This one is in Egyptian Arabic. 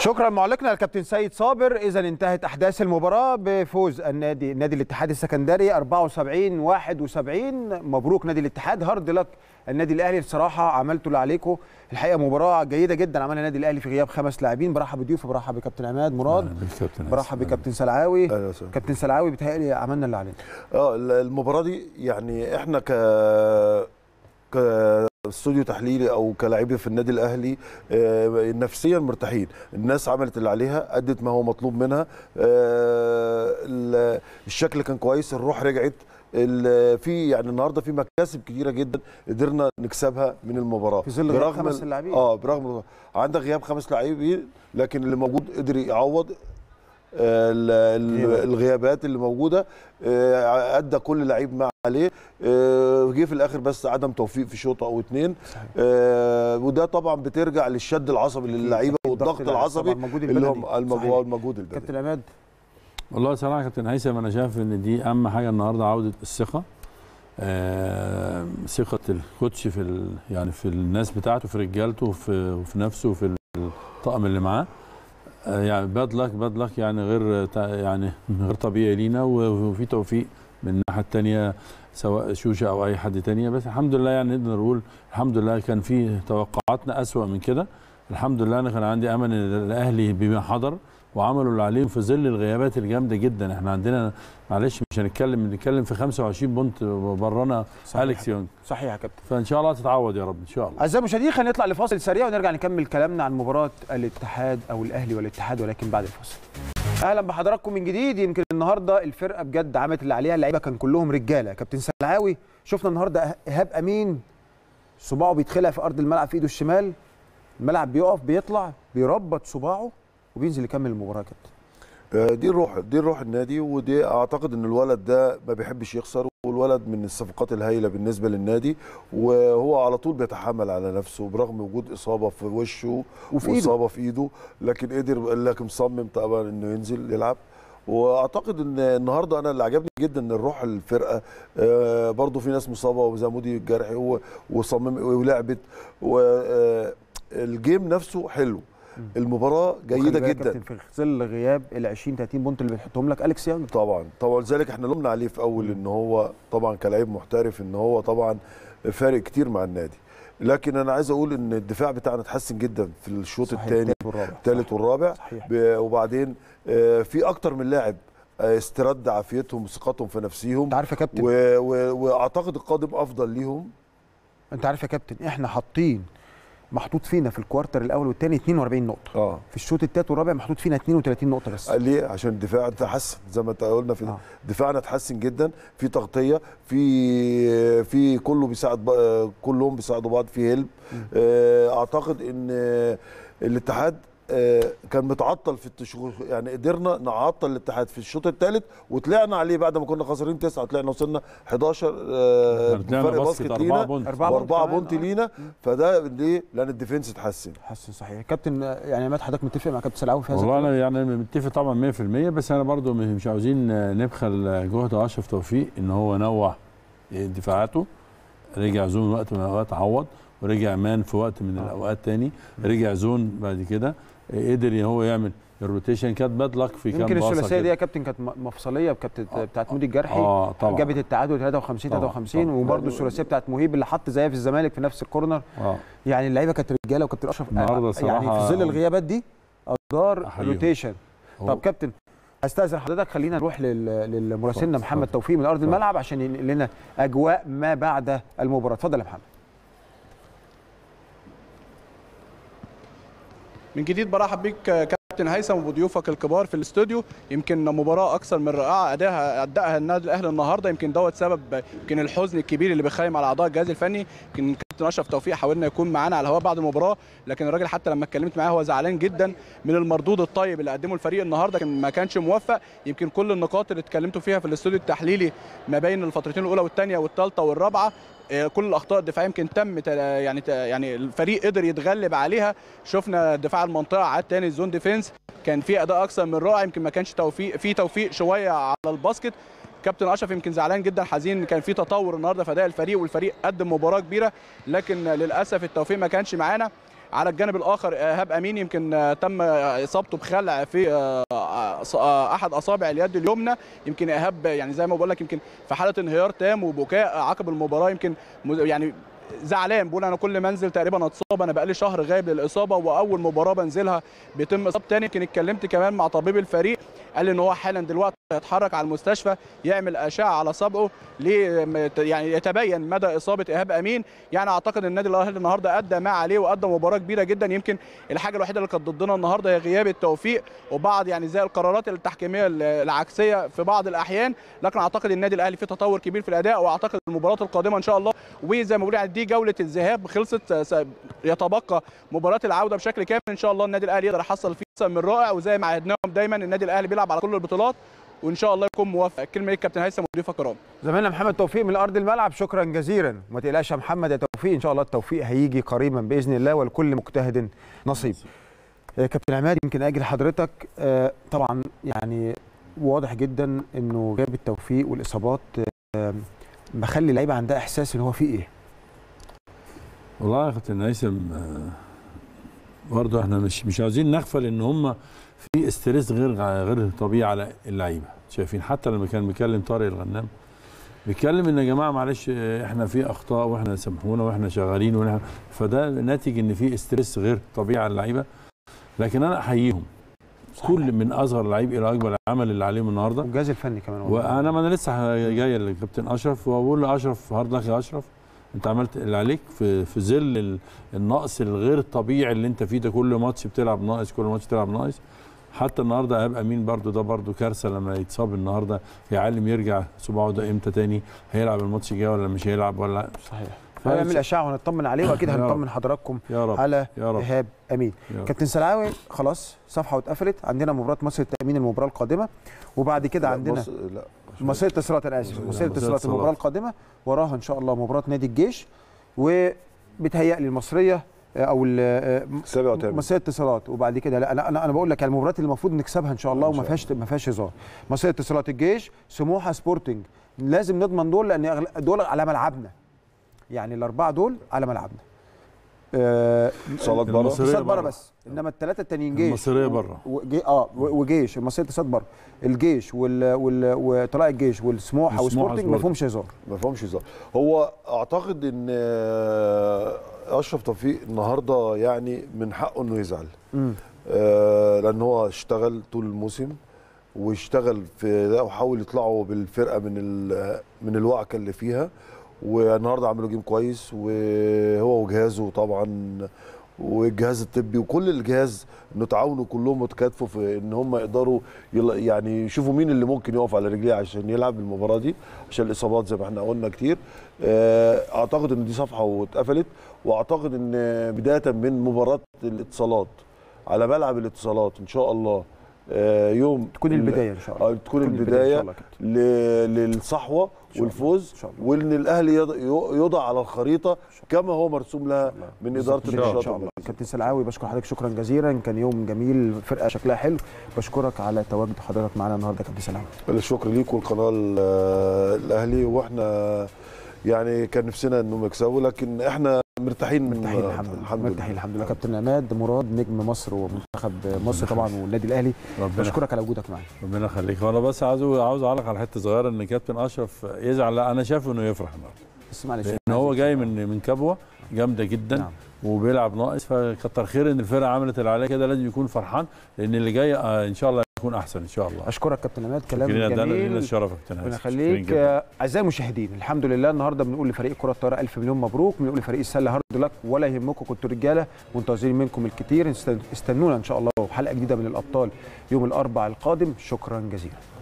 شكرا معلقنا الكابتن سيد صابر اذا انتهت احداث المباراه بفوز النادي نادي الاتحاد السكندري 74 71 مبروك نادي الاتحاد هارد لك النادي الاهلي بصراحه عملتوا اللي عليكم الحقيقه مباراه جيده جدا عملها النادي الاهلي في غياب خمس لاعبين برحب بضيوفه برحب بكابتن عماد مراد برحب بكابتن سلعاوي أهلا وسهلا. كابتن سلعاوي بيتهيألي عملنا اللي علينا اه المباراه دي يعني احنا ك ك استوديو تحليلي او كلاعبين في النادي الاهلي آه، نفسيا مرتاحين الناس عملت اللي عليها ادت ما هو مطلوب منها آه، ال- الشكل كان كويس الروح رجعت ال- في يعني النهارده في مكاسب كتيره جدا قدرنا نكسبها من المباراه في ظل غياب برغم خمس ال- لاعبين. اه برغم عندك غياب خمس لاعبين لكن اللي موجود قدر يعوض آه، ال- ال- الغيابات اللي موجوده آه، ادى كل لعيب ما عليه آه، جه في الاخر بس عدم توفيق في شوط او اتنين آه، وده طبعا بترجع للشد العصبي للعيبه أكيد والضغط الضغط العصبي طبعاً المجهود اللي البدني. هم المجهود صحيح. المجهود البدني كابتن عماد والله صراحه يا كابتن هيثم انا شايف ان دي اهم حاجه النهارده عوده الثقه آه، ثقه الكوتش في ال... يعني في الناس بتاعته في رجالته وفي, وفي نفسه وفي الطاقم اللي معاه آه، يعني باد لك باد لك يعني غير تع- يعني غير طبيعي لينا و- وفي توفيق من الناحيه الثانيه سواء شوشه او اي حد تانية بس الحمد لله يعني نقدر نقول الحمد لله كان في توقعاتنا اسوأ من كده الحمد لله انا كان عندي امل ان الاهلي بما حضر وعملوا اللي عليهم في ظل الغيابات الجامده جدا احنا عندنا معلش مش هنتكلم بنتكلم في 25 بونت برانا صحيح. اليكس يونج صحيح يا كابتن فان شاء الله تتعوض يا رب ان شاء الله اعزائي المشاهدين خلينا نطلع لفاصل سريع ونرجع نكمل كلامنا عن مباراه الاتحاد او الاهلي والاتحاد ولكن بعد الفاصل. اهلا بحضراتكم من جديد يمكن النهارده الفرقه بجد عملت اللي عليها اللعيبه كان كلهم رجاله كابتن سلعاوي شفنا النهارده ايهاب امين صباعه بيتخلع في ارض الملعب في ايده الشمال الملعب بيقف بيطلع بيربط صباعه وبينزل يكمل المباراه يا كابتن آه، دي الروح دي الروح النادي ودي اعتقد ان الولد ده ما بيحبش يخسر والولد من الصفقات الهائله بالنسبه للنادي وهو على طول بيتحمل على نفسه برغم وجود اصابه في وشه وفي إيده. واصابه في ايده لكن قدر لكن مصمم طبعا انه ينزل يلعب واعتقد ان النهارده انا اللي عجبني جدا ان الروح الفرقه آه، برضو في ناس مصابه وزمودي الجرحي و- وصمم ولعبت والجيم نفسه حلو المباراه وخلي جيده بالك يا جدا كابتن في ظل غياب ال 20 30 بونت اللي بيحطهم لك اليكس يانج طبعا طبعا لذلك احنا لومنا عليه في اول ان هو طبعا كلاعب محترف ان هو طبعا فارق كتير مع النادي لكن انا عايز اقول ان الدفاع بتاعنا اتحسن جدا في الشوط صحيح، الثاني التالت والرابع. الثالث والرابع صحيح. ب- وبعدين آه، في اكتر من لاعب آه، استرد عافيتهم وثقتهم في نفسيهم انت عارف يا كابتن و... و... واعتقد القادم افضل ليهم انت عارف يا كابتن احنا حاطين محطوط فينا في الكوارتر الاول والثاني 42 نقطه اه في الشوط الثالث والرابع محطوط فينا 32 نقطه بس ليه؟ عشان الدفاع تحسن زي ما انت قلنا في آه. دفاعنا اتحسن جدا في تغطيه في في كله بيساعد ب- كلهم بيساعدوا بعض في هيلب آه، اعتقد ان آه، الاتحاد آه، كان متعطل في التشغيل يعني قدرنا نعطل الاتحاد في الشوط الثالث وطلعنا عليه بعد ما كنا خسرانين تسعه طلعنا وصلنا 11 آه، طلعنا فرق باسكت باسكت أربعة لينا بونت. أربعة بونت واربعه كمان، بونت آه. لينا فده ليه؟ لان الديفنس اتحسن حسن صحيح كابتن آه، يعني عماد حضرتك متفق مع كابتن سلعاوي في هذا والله الكلام؟ انا يعني متفق طبعا 100% بس انا برضو مش عاوزين نبخل جهد اشرف توفيق ان هو نوع دفاعاته رجع زون وقت من الاوقات عوض ورجع مان في وقت من الاوقات تاني رجع زون بعد كده قدر ان هو يعمل الروتيشن كانت باد لك في كام يمكن باصه الثلاثيه كده. دي يا كابتن كانت م- مفصليه بتاعت بتاعت مودي الجرحي اه طبعا جابت التعادل 53 طبعاً، 53 طبعاً. وبرده الثلاثيه بتاعت مهيب اللي حط زيها في الزمالك في نفس الكورنر اه يعني اللعيبه كانت رجاله وكابتن اشرف النهاردة يعني في صراحة ظل الغيابات دي ادار أحييهم. روتيشن هو- طب كابتن استاذن حضرتك خلينا نروح لل- للمراسلنا اتفضل، محمد اتفضل. توفيق من ارض اتفضل. الملعب عشان ينقل لنا اجواء ما بعد المباراه اتفضل يا محمد من جديد برحب بيك كابتن هيثم وبضيوفك الكبار في الاستوديو يمكن مباراه اكثر من رائعه اداها اداها النادي الاهلي النهارده يمكن دوت سبب يمكن الحزن الكبير اللي بيخيم على اعضاء الجهاز الفني يمكن كابتن اشرف توفيق حاولنا يكون معانا على الهواء بعد المباراه لكن الراجل حتى لما اتكلمت معاه هو زعلان جدا من المردود الطيب اللي قدمه الفريق النهارده كان ما كانش موفق يمكن كل النقاط اللي اتكلمتوا فيها في الاستوديو التحليلي ما بين الفترتين الاولى والثانيه والثالثه والرابعه آه، كل الاخطاء الدفاعيه يمكن تم تل- يعني ت- يعني الفريق قدر يتغلب عليها شفنا دفاع المنطقه عاد تاني الزون ديفense كان في اداء اكثر من رائع يمكن ما كانش توفيق في توفيق شويه على الباسكت كابتن اشرف يمكن زعلان جدا حزين كان في تطور النهارده في اداء الفريق والفريق قدم مباراه كبيره لكن للاسف التوفيق ما كانش معانا على الجانب الاخر ايهاب امين يمكن آه، تم آه، اصابته بخلع في آه، آه، آه، احد اصابع اليد اليمنى يمكن ايهاب يعني زي ما بقول لك يمكن في حاله انهيار تام وبكاء عقب المباراه يمكن مز- يعني زعلان بقول انا كل ما انزل تقريبا اتصاب انا بقالي شهر غايب للاصابه واول مباراه بنزلها بيتم اصابه تاني يمكن اتكلمت كمان مع طبيب الفريق قال لي ان هو حالا دلوقتي هيتحرك على المستشفى يعمل اشعه على صبعه ليه يعني يتبين مدى اصابه ايهاب امين يعني اعتقد النادي الاهلي النهارده ادى ما عليه وادى مباراه كبيره جدا يمكن الحاجه الوحيده اللي كانت ضدنا النهارده هي غياب التوفيق وبعض يعني زي القرارات التحكيميه العكسيه في بعض الاحيان لكن اعتقد النادي الاهلي فيه تطور كبير في الاداء واعتقد المباراه القادمه ان شاء الله وزي ما بقول يعني دي جوله الذهاب خلصت س- يتبقى مباراه العوده بشكل كامل ان شاء الله النادي الاهلي يقدر يحصل فيه أكثر من رائع وزي ما عهدناهم دايما النادي الاهلي بيلعب على كل البطولات وان شاء الله يكون موفق كلمه ليك كابتن هيثم وضيوف الكرام زميلنا محمد توفيق من ارض الملعب شكرا جزيلا وما تقلقش يا محمد يا توفيق ان شاء الله التوفيق هيجي قريبا باذن الله ولكل مجتهد نصيب آه، كابتن عماد يمكن اجي لحضرتك آه، طبعا يعني واضح جدا انه غياب التوفيق والاصابات آه، مخلي اللعيبه عندها احساس ان هو في ايه والله يا كابتن هيثم آه، برضه احنا مش مش عاوزين نغفل ان هم في استرس غير غير طبيعي على اللعيبه شايفين حتى لما كان بيكلم طارق الغنام بيتكلم ان يا جماعه معلش آه، احنا في اخطاء واحنا سامحونا واحنا شغالين واحنا فده ناتج ان في استرس غير طبيعي على اللعيبه لكن انا احييهم كل من اصغر لعيب الى اكبر العمل اللي عليهم النهارده والجهاز الفني كمان والله. وانا ما انا لسه جاي للكابتن اشرف وبقول لاشرف هارد لك يا اشرف انت عملت اللي عليك في في ظل ال- النقص الغير الطبيعي اللي انت فيه ده كل ماتش بتلعب ناقص كل ماتش بتلعب ناقص حتى النهارده ايهاب امين برضو ده برضو كارثه لما يتصاب النهارده يعلم يرجع صباعه ده امتى تاني هيلعب الماتش الجاي ولا مش هيلعب ولا صحيح هنعمل اشعه وهنطمن عليه واكيد يا رب. هنطمن حضراتكم يا رب على يا رب ايهاب امين يا رب. كابتن سلعاوي خلاص صفحه واتقفلت عندنا مباراه مصر التامين المباراه القادمه وبعد كده لا، عندنا بص- لا مصرية اتصالات انا اسف مصرية مصرية اتصالات اتصالات. المباراه القادمه وراها ان شاء الله مباراه نادي الجيش وبتهيألي المصريه آه، او ال- سابع آه، وثامن مصرية اتصالات وبعد كده لا انا انا انا بقول لك يعني المباريات اللي المفروض نكسبها ان شاء الله إن وما شاء فيهاش ما فيهاش هزار مصرية اتصالات الجيش سموحه سبورتنج لازم نضمن دول لان أغل- دول على ملعبنا يعني الاربعه دول على ملعبنا آه، اتصالات بره المصرية اتصالات بره بره. بس انما الثلاثه التانيين جيش المصرية بره. وجي اه و- وجيش المصريه اتصالات بره الجيش وال وال وطلائع الجيش والسموحه والسموحة والسبورتنج ما سبورتنج. فيهمش هزار ما فيهمش هزار هو اعتقد ان آه، اشرف توفيق النهارده يعني من حقه انه يزعل مم. آه، لان هو اشتغل طول الموسم واشتغل في ده وحاول يطلعوا بالفرقه من ال- من الوعكه اللي فيها والنهارده عملوا جيم كويس وهو وجهازه طبعا والجهاز الطبي وكل الجهاز انه تعاونوا كلهم وتكاتفوا في ان هم يقدروا يلا- يعني يشوفوا مين اللي ممكن يقف على رجليه عشان يلعب المباراه دي عشان الاصابات زي ما احنا قلنا كتير آه، اعتقد ان دي صفحه واتقفلت واعتقد ان بدايه من مباراه الاتصالات على ملعب الاتصالات ان شاء الله آه، يوم تكون ال- البدايه ان شاء الله آه، تكون ان البدايه شاء الله يا كابتن. ل- للصحوه شاء الله. والفوز إن شاء الله. وان الاهلي يض- يوضع على الخريطه كما هو مرسوم لها من اداره ان شاء النشاط الله كابتن سلعاوي بشكر حضرتك شكرا جزيلا كان يوم جميل الفرقه شكلها حلو بشكرك على تواجد حضرتك معانا النهارده يا كابتن سلعاوي الشكر ليك والقناه ال- الاهلي واحنا يعني كان نفسنا انهم يكسبوا لكن احنا مرتاحين مرتاحين الحمد لله الحمد لله مرتاحين الحمد لله كابتن عماد مراد نجم مصر ومنتخب مصر طبعا والنادي الاهلي ربنا بشكرك على وجودك معانا ربنا يخليك وانا بس عاوز عاوز اعلق على حته صغيره ان كابتن اشرف يزعل لا انا شايف انه يفرح النهارده بس معلش لان هو جاي من من كبوه جامده جدا نعم. وبيلعب ناقص فكتر خير ان الفرقه عملت اللي عليها كده لازم يكون فرحان لان اللي جاي آه، ان شاء الله يكون احسن ان شاء الله اشكرك كابتن عماد كلام شكرا لنا لنا جميل الشرف يا كابتن ربنا هيثم. شكراً يخليك جداً. آه، اعزائي المشاهدين الحمد لله النهارده بنقول لفريق كره الطائره الف مليون مبروك بنقول لفريق السله هارد لك ولا يهمكم كنتوا رجاله منتظرين منكم الكتير است- استنونا ان شاء الله وحلقه جديده من الابطال يوم الاربعاء القادم شكرا جزيلا